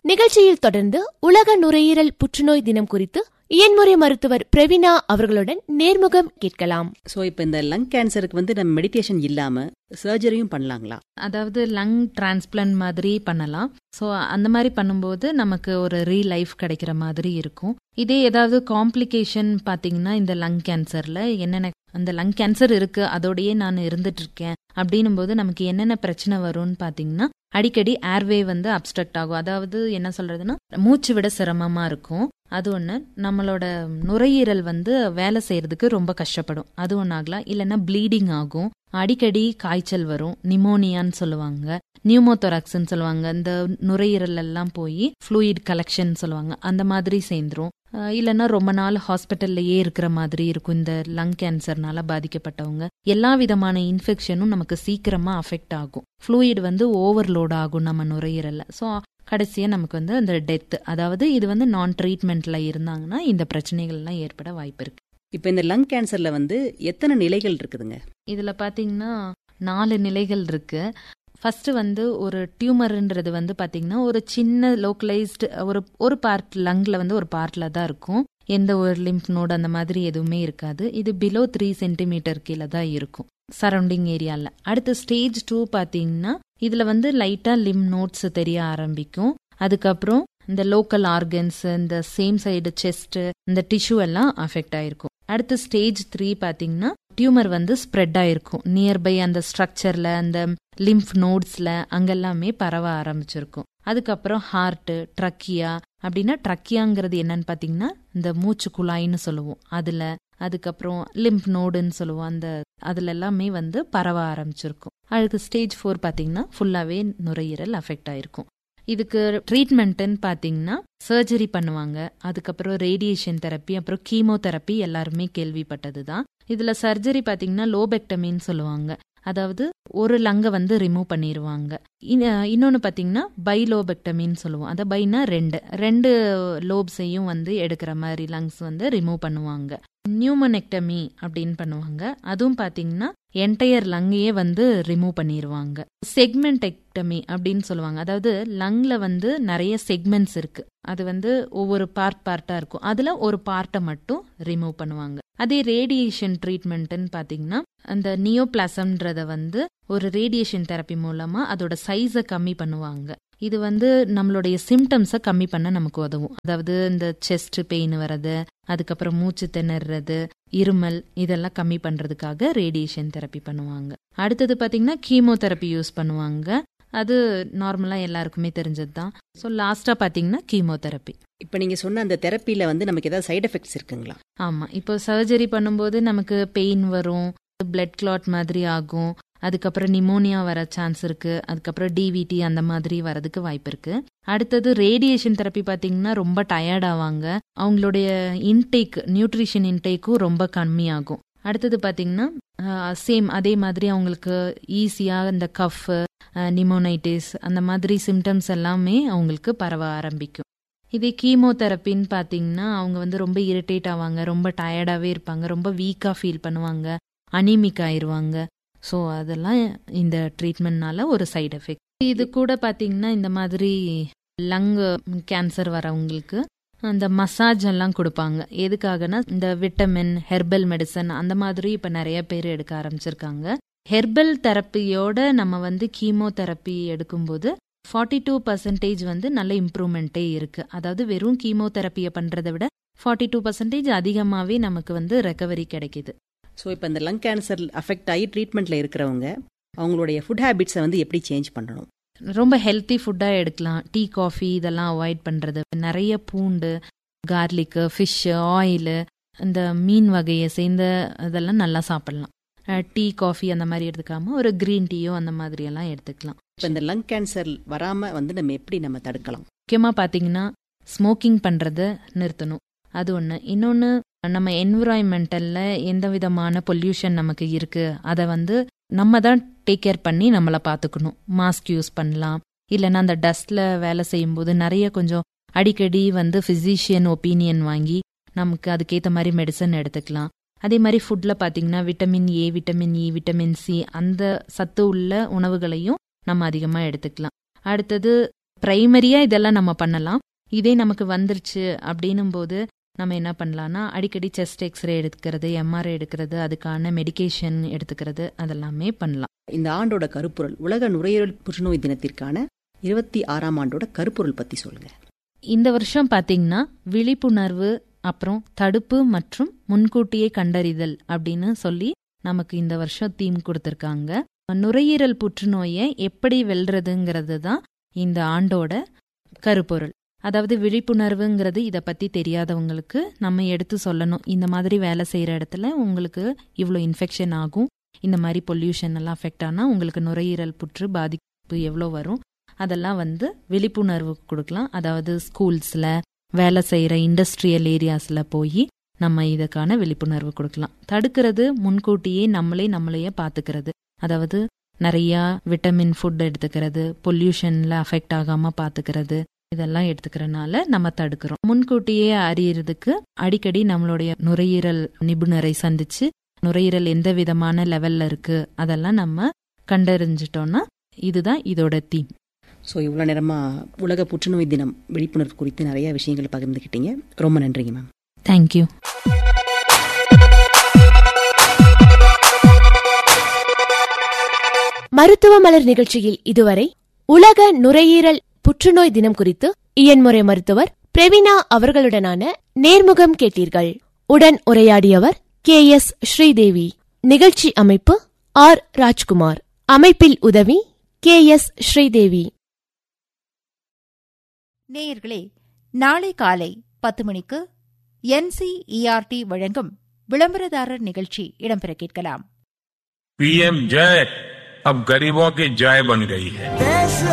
நிகழ்ச்சியில் தொடர்ந்து உலக நுரையீரல் புற்றுநோய் தினம் குறித்து இயன்முறை மருத்துவர் பிரவீனா அவர்களுடன் நேர்முகம் கேட்கலாம் ஸோ இப்போ இந்த லங் கேன்சருக்கு வந்து நம்ம மெடிடேஷன் இல்லாம சர்ஜரியும் பண்ணலாங்களா அதாவது லங் டிரான்ஸ்பிளான்ட் மாதிரி பண்ணலாம் ஸோ அந்த மாதிரி பண்ணும்போது நமக்கு ஒரு ரீ லைஃப் கிடைக்கிற மாதிரி இருக்கும் இதே ஏதாவது காம்ப்ளிகேஷன் பார்த்தீங்கன்னா இந்த லங் கேன்சர்ல என்னென்ன அந்த லங் கேன்சர் இருக்கு அதோடயே நான் இருந்துட்டு இருக்கேன் அப்படின்னும் போது நமக்கு என்னென்ன பிரச்சனை வரும்னு பார்த்தீங்கன்னா அடிக்கடி ஏர்வே வந்து அப்ஸ்ட்ரக்ட் ஆகும் அதாவது என்ன சொல்றதுன்னா மூச்சு விட சிரமமா இருக்கும் அது ஒன்று நம்மளோட நுரையீரல் வந்து வேலை செய்யறதுக்கு ரொம்ப கஷ்டப்படும் அது ஒன்று ஆகலாம் இல்லைன்னா ப்ளீடிங் ஆகும் அடிக்கடி காய்ச்சல் வரும் நிமோனியான்னு சொல்லுவாங்க நியூமோதொராக்ஸ்ன்னு சொல்லுவாங்க இந்த நுரையீரல் எல்லாம் போய் ஃப்ளூயிட் கலெக்ஷன் சொல்லுவாங்க அந்த மாதிரி சேர்ந்துரும் இல்லைன்னா ரொம்ப நாள் ஹாஸ்பிட்டல்லையே இருக்கிற மாதிரி இருக்கும் இந்த லங் கேன்சர்னால பாதிக்கப்பட்டவங்க எல்லா விதமான இன்ஃபெக்ஷனும் நமக்கு சீக்கிரமா அஃபெக்ட் ஆகும் ஃப்ளூயிட் வந்து ஓவர்லோட் ஆகும் நம்ம நுரையீரல்ல ஸோ கடைசியா நமக்கு வந்து அந்த டெத் அதாவது இது வந்து நான் ட்ரீட்மெண்ட்ல இருந்தாங்கன்னா இந்த பிரச்சனைகள்லாம் ஏற்பட வாய்ப்பு இருக்கு இப்போ இந்த லங் கேன்சர்ல வந்து எத்தனை நிலைகள் இருக்குதுங்க இதுல பாத்தீங்கன்னா நாலு நிலைகள் இருக்கு ஃபர்ஸ்ட் வந்து ஒரு டியூமர்ன்றது வந்து பாத்தீங்கன்னா ஒரு சின்ன லோக்கலைஸ்டு ஒரு ஒரு பார்ட் லங்ல வந்து ஒரு பார்ட்ல தான் இருக்கும் எந்த ஒரு லிம்ப் நோடு அந்த மாதிரி எதுவுமே இருக்காது இது பிலோ த்ரீ சென்டிமீட்டர் கீழே தான் இருக்கும் சரௌண்டிங் ஏரியால அடுத்த ஸ்டேஜ் டூ பாத்தீங்கன்னா இதுல வந்து லைட்டா லிம் நோட்ஸ் தெரிய ஆரம்பிக்கும் அதுக்கப்புறம் இந்த லோக்கல் ஆர்கன்ஸ் இந்த சேம் சைடு செஸ்ட் இந்த டிஷ்யூ எல்லாம் அஃபெக்ட் ஆயிருக்கும் அடுத்த ஸ்டேஜ் த்ரீ பாத்தீங்கன்னா டியூமர் வந்து ஸ்ப்ரெட் ஆயிருக்கும் நியர்பை அந்த ஸ்ட்ரக்சர்ல அந்த லிம்ஃப் நோட்ஸ்ல அங்கெல்லாமே பரவ ஆரம்பிச்சிருக்கும் அதுக்கப்புறம் ஹார்ட் ட்ரக்கியா அப்படின்னா ட்ரக்கியாங்கிறது என்னன்னு பாத்தீங்கன்னா இந்த மூச்சு குழாய்னு சொல்லுவோம் அதுல அதுக்கப்புறம் லிம்ப் நோடுன்னு சொல்லுவோம் அந்த அதுல எல்லாமே வந்து பரவ ஆரம்பிச்சிருக்கும் அடுத்து ஸ்டேஜ் ஃபோர் பாத்தீங்கன்னா ஃபுல்லாவே நுரையீரல் அஃபெக்ட் ஆயிருக்கும் இதுக்கு ட்ரீட்மெண்ட்டுன்னு பார்த்தீங்கன்னா சர்ஜரி பண்ணுவாங்க அதுக்கப்புறம் ரேடியேஷன் தெரப்பி அப்புறம் கீமோதெரப்பி எல்லாருமே கேள்விப்பட்டது தான் இதில் சர்ஜரி பார்த்தீங்கன்னா லோபெக்டமின்னு சொல்லுவாங்க அதாவது ஒரு லங்கை வந்து ரிமூவ் பண்ணிடுவாங்க இன்னொன்று பார்த்தீங்கன்னா பைலோபெக்டமின்னு சொல்லுவோம் அதை பைனா ரெண்டு ரெண்டு லோப்ஸையும் வந்து எடுக்கிற மாதிரி லங்ஸ் வந்து ரிமூவ் பண்ணுவாங்க நியூமனெக்டமி அப்படின்னு பண்ணுவாங்க அதுவும் பார்த்தீங்கன்னா என்டையர் லங்கையே வந்து ரிமூவ் பண்ணிடுவாங்க செக்மெண்டெக்டமி அப்படின்னு சொல்லுவாங்க அதாவது லங்ல வந்து நிறைய செக்மெண்ட்ஸ் இருக்கு அது வந்து ஒவ்வொரு பார்ட் பார்ட்டா இருக்கும் அதுல ஒரு பார்ட்டை மட்டும் ரிமூவ் பண்ணுவாங்க அதே ரேடியேஷன் ட்ரீட்மெண்ட்னு பாத்தீங்கன்னா அந்த நியோபிளாசம்ன்றத வந்து ஒரு ரேடியேஷன் தெரப்பி மூலமா அதோட சைஸை கம்மி பண்ணுவாங்க இது வந்து நம்மளுடைய சிம்டம்ஸை கம்மி பண்ண நமக்கு உதவும் அதாவது இந்த செஸ்ட் பெயின் வர்றது அதுக்கப்புறம் மூச்சு திணறது இருமல் இதெல்லாம் கம்மி பண்றதுக்காக ரேடியேஷன் தெரப்பி பண்ணுவாங்க அடுத்தது பாத்தீங்கன்னா கீமோதெரப்பி யூஸ் பண்ணுவாங்க அது நார்மலா எல்லாருக்குமே தெரிஞ்சது தான் ஸோ லாஸ்டா பாத்தீங்கன்னா கீமோதெரப்பி இப்போ நீங்க சொன்ன அந்த தெரப்பில வந்து நமக்கு ஏதாவது சைடு எஃபெக்ட்ஸ் இருக்குங்களா ஆமா இப்போ சர்ஜரி பண்ணும்போது நமக்கு பெயின் வரும் பிளட் கிளாட் மாதிரி ஆகும் அதுக்கப்புறம் நிமோனியா வர சான்ஸ் இருக்கு அதுக்கப்புறம் டிவிடி அந்த மாதிரி வரதுக்கு வாய்ப்பு இருக்கு அடுத்தது ரேடியேஷன் தெரப்பி பாத்தீங்கன்னா ரொம்ப டயர்ட் ஆவாங்க அவங்களுடைய இன்டேக் நியூட்ரிஷன் இன்டேக்கும் ரொம்ப கம்மியாகும் அடுத்தது பாத்தீங்கன்னா சேம் அதே மாதிரி அவங்களுக்கு ஈஸியா இந்த கஃப் நிமோனைட்டிஸ் அந்த மாதிரி சிம்டம்ஸ் எல்லாமே அவங்களுக்கு பரவ ஆரம்பிக்கும் இதே கீமோதெரப்பின்னு பார்த்தீங்கன்னா அவங்க வந்து ரொம்ப இரிட்டேட் ஆவாங்க ரொம்ப டயர்டாகவே இருப்பாங்க ரொம்ப வீக்காக ஃபீல் பண்ணுவாங்க அனிமிக் ஆயிடுவாங்க ஸோ அதெல்லாம் இந்த ட்ரீட்மெண்ட்னால ஒரு சைடு எஃபெக்ட் இது கூட பார்த்தீங்கன்னா இந்த மாதிரி லங் கேன்சர் வரவங்களுக்கு அந்த மசாஜ் எல்லாம் கொடுப்பாங்க எதுக்காகனா இந்த விட்டமின் ஹெர்பல் மெடிசன் அந்த மாதிரி இப்போ நிறைய பேர் எடுக்க ஆரம்பிச்சிருக்காங்க ஹெர்பல் தெரப்பியோட நம்ம வந்து கீமோ தெரப்பி எடுக்கும்போது ஃபார்ட்டி டூ பர்சன்டேஜ் வந்து நல்ல இம்ப்ரூவ்மெண்ட்டே இருக்கு அதாவது வெறும் கீமோ தெரப்பியை பண்றதை விட ஃபார்ட்டி டூ பர்சன்டேஜ் அதிகமாகவே நமக்கு வந்து ரெக்கவரி கிடைக்குது ஸோ இப்போ இந்த லங் கேன்சர் அஃபெக்ட் ஆகி ட்ரீட்மெண்ட்ல இருக்கிறவங்க அவங்களுடைய ஃபுட் ஹேபிட்ஸை வந்து எப்படி சேஞ்ச் பண்ணணும் ரொம்ப ஹெல்த்தி ஃபுட்டாக எடுக்கலாம் டீ காஃபி இதெல்லாம் அவாய்ட் பண்ணுறது நிறைய பூண்டு கார்லிக்கு ஃபிஷ்ஷு ஆயிலு இந்த மீன் வகையை சேர்ந்த இதெல்லாம் நல்லா சாப்பிடலாம் டீ காஃபி அந்த மாதிரி எடுத்துக்காம ஒரு கிரீன் டீயோ அந்த மாதிரி எல்லாம் எடுத்துக்கலாம் இப்போ இந்த லங் கேன்சர் வராம வந்து நம்ம எப்படி நம்ம தடுக்கலாம் முக்கியமாக பார்த்தீங்கன்னா ஸ்மோக்கிங் பண்ணுறத நிறுத்தணும் அது ஒன்று இன்னொன்று நம்ம என்விரான்மெண்டலில் எந்த விதமான பொல்யூஷன் நமக்கு இருக்கு அதை வந்து நம்ம தான் டேக் கேர் பண்ணி நம்மளை பார்த்துக்கணும் மாஸ்க் யூஸ் பண்ணலாம் இல்லைன்னா அந்த டஸ்ட்ல வேலை செய்யும்போது நிறைய கொஞ்சம் அடிக்கடி வந்து ஃபிசிஷியன் ஒப்பீனியன் வாங்கி நமக்கு அதுக்கேற்ற மாதிரி மெடிசன் எடுத்துக்கலாம் அதே மாதிரி ஃபுட்ல பார்த்தீங்கன்னா vitamin A vitamin E vitamin C அந்த சத்து உள்ள உணவுகளையும் நம்ம அதிகமாக எடுத்துக்கலாம் அடுத்தது பிரைமரியா இதெல்லாம் நம்ம பண்ணலாம் இதே நமக்கு வந்துருச்சு அப்படின்னும் போது நம்ம என்ன பண்ணலாம்னா அடிக்கடி செஸ்ட் எக்ஸ்ரே எடுக்கிறது எம்ஆர்ஐ எடுக்கிறது அதுக்கான மெடிகேஷன் எடுத்துக்கிறது அதெல்லாமே பண்ணலாம் இந்த ஆண்டோட கருப்பொருள் உலக நுரையீரல் புற்றுநோய் தினத்திற்கான இருபத்தி ஆறாம் ஆண்டோட கருப்பொருள் பத்தி சொல்லுங்க இந்த வருஷம் பாத்தீங்கன்னா விழிப்புணர்வு அப்புறம் தடுப்பு மற்றும் முன்கூட்டியே கண்டறிதல் அப்படின்னு சொல்லி நமக்கு இந்த வருஷம் தீம் கொடுத்துருக்காங்க நுரையீரல் புற்றுநோயை எப்படி வெல்றதுங்கிறது தான் இந்த ஆண்டோட கருப்பொருள் அதாவது விழிப்புணர்வுங்கிறது இதை பத்தி தெரியாதவங்களுக்கு நம்ம எடுத்து சொல்லணும் இந்த மாதிரி வேலை செய்யற இடத்துல உங்களுக்கு இவ்வளோ இன்ஃபெக்ஷன் ஆகும் இந்த மாதிரி பொல்யூஷன் எல்லாம் அஃபெக்ட் ஆனால் உங்களுக்கு நுரையீரல் புற்று பாதிப்பு எவ்வளோ வரும் அதெல்லாம் வந்து விழிப்புணர்வு கொடுக்கலாம் அதாவது ஸ்கூல்ஸில் வேலை செய்கிற இண்டஸ்ட்ரியல் ஏரியாஸில் போய் நம்ம இதுக்கான விழிப்புணர்வு கொடுக்கலாம் தடுக்கிறது முன்கூட்டியே நம்மளே நம்மளையே பார்த்துக்கிறது அதாவது நிறையா விட்டமின் ஃபுட் எடுத்துக்கிறது பொல்யூஷனில் அஃபெக்ட் ஆகாமல் பார்த்துக்கிறது இதெல்லாம் எடுத்துக்கிறனால நம்ம தடுக்கிறோம் முன்கூட்டியே அறியறதுக்கு அடிக்கடி நம்மளுடைய நுரையீரல் நிபுணரை சந்திச்சு நுரையீரல் எந்த விதமான லெவல்ல இருக்கு அதெல்லாம் நம்ம கண்டறிஞ்சிட்டோம்னா இதுதான் இதோட தீம் ஸோ இவ்வளோ நேரமாக உலக புற்றுநோய் தினம் விழிப்புணர்வு குறித்து நிறைய விஷயங்களை பகிர்ந்துக்கிட்டீங்க ரொம்ப நன்றிங்க மேம் தேங்க்யூ மருத்துவ மலர் நிகழ்ச்சியில் இதுவரை உலக நுரையீரல் புற்றுநோய் தினம் குறித்து இயன்முறை மருத்துவர் பிரவீனா அவர்களுடனான நேர்முகம் கேட்டீர்கள் உடன் உரையாடியவர் கே எஸ் ஸ்ரீதேவி நிகழ்ச்சி அமைப்பு ஆர் ராஜ்குமார் அமைப்பில் உதவி கே எஸ் ஸ்ரீதேவி நேயர்களே நாளை காலை பத்து மணிக்கு என்சிஇஆர்டி வழங்கும் விளம்பரதாரர் நிகழ்ச்சி இடம்பெற கேட்கலாம் पीएम जय अब गरीबों की जय बन गई है देश